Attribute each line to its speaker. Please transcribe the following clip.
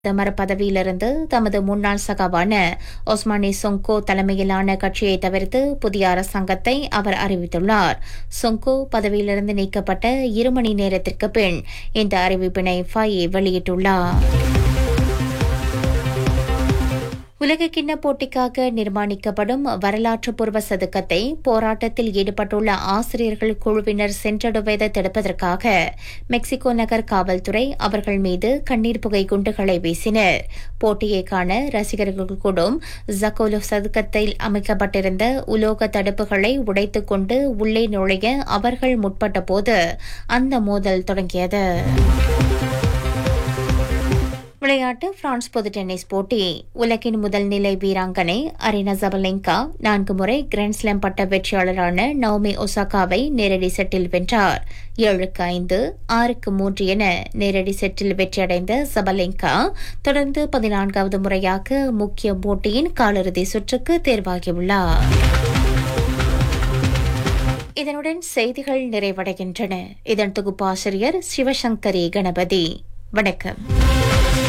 Speaker 1: பிரதமர் பதவியிலிருந்து தமது முன்னாள் சகாவான ஒஸ்மானி சொங்கோ தலைமையிலான கட்சியை தவிர்த்து புதிய அரசாங்கத்தை அவர் அறிவித்துள்ளார் சொங்கோ பதவியிலிருந்து நீக்கப்பட்ட இரு மணி நேரத்திற்கு பின் இந்த அறிவிப்பினை ஃபயே வெளியிட்டுள்ளார் உலகக்கிண்ண போட்டிக்காக நிர்மாணிக்கப்படும் வரலாற்று பூர்வ சதுக்கத்தை போராட்டத்தில் ஈடுபட்டுள்ள ஆசிரியர்கள் குழுவினர் சென்றடைவதை தடுப்பதற்காக மெக்சிகோ நகர் காவல்துறை அவர்கள் மீது கண்ணீர் புகை குண்டுகளை வீசினர் போட்டியை காண ரசிகர்கள் கூடும் ஜக்கோலோ சதுக்கத்தில் அமைக்கப்பட்டிருந்த உலோக தடுப்புகளை உடைத்துக் கொண்டு உள்ளே நுழைய அவர்கள் முற்பட்டபோது அந்த மோதல் தொடங்கியது விளையாட்டு பிரான்ஸ் பொது டென்னிஸ் போட்டி உலகின் முதல் நிலை வீராங்கனை அரினா ஜபலெங்கா நான்கு முறை கிராண்ட்ஸ்லாம் பட்ட வெற்றியாளரான நவமி ஒசாகாவை நேரடி செட்டில் வென்றார் ஏழுக்கு ஐந்து ஆறுக்கு மூன்று என நேரடி செட்டில் வெற்றியடைந்த ஜபலெங்கா தொடர்ந்து பதினான்காவது முறையாக முக்கிய போட்டியின் காலிறுதி சுற்றுக்கு தேர்வாகியுள்ளார் இதனுடன் செய்திகள் நிறைவடைகின்றன இதன் தொகுப்பாசிரியர் சிவசங்கரி கணபதி வணக்கம்